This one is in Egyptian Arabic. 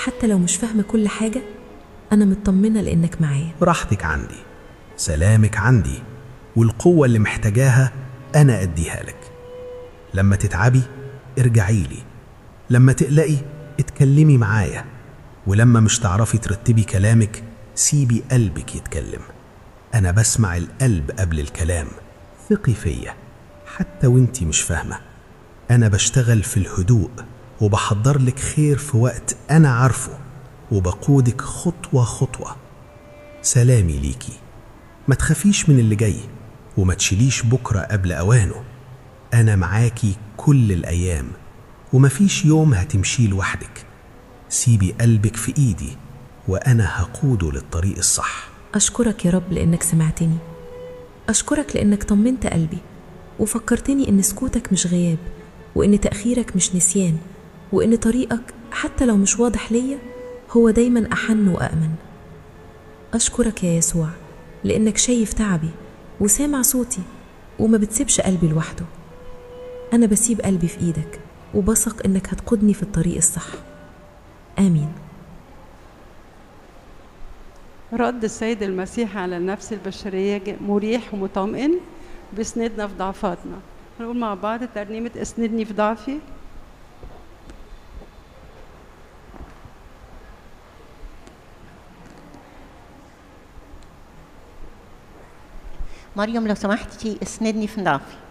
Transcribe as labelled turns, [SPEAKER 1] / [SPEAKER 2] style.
[SPEAKER 1] حتى لو مش فاهمة كل حاجة أنا مطمنة لإنك معايا
[SPEAKER 2] راحتك عندي سلامك عندي والقوة اللي محتاجاها أنا أديها لك لما تتعبي ارجعي لي لما تقلقي اتكلمي معايا ولما مش تعرفي ترتبي كلامك سيبي قلبك يتكلم أنا بسمع القلب قبل الكلام ثقي فيا حتى وانتي مش فاهمة أنا بشتغل في الهدوء وبحضر لك خير في وقت أنا عارفه وبقودك خطوة خطوة سلامي ليكي ما تخافيش من اللي جاي وما تشيليش بكرة قبل أوانه أنا معاكي كل الأيام ومفيش يوم هتمشي لوحدك سيبي قلبك في إيدي وأنا هقوده للطريق الصح
[SPEAKER 1] أشكرك يا رب لإنك سمعتني أشكرك لإنك طمنت قلبي وفكرتني إن سكوتك مش غياب وإن تأخيرك مش نسيان وإن طريقك حتى لو مش واضح ليا هو دايما أحن وأأمن أشكرك يا يسوع لإنك شايف تعبي وسامع صوتي وما بتسيبش قلبي لوحده أنا بسيب قلبي في إيدك وبثق إنك هتقودني في الطريق الصح آمين
[SPEAKER 3] رد السيد المسيح على النفس البشرية ج- مريح ومطمئن بيسندنا في ضعفاتنا نقول مع بعض ترنيمة اسندني في ضعفي
[SPEAKER 4] مريم لو سمحتي اسندني في ضعفي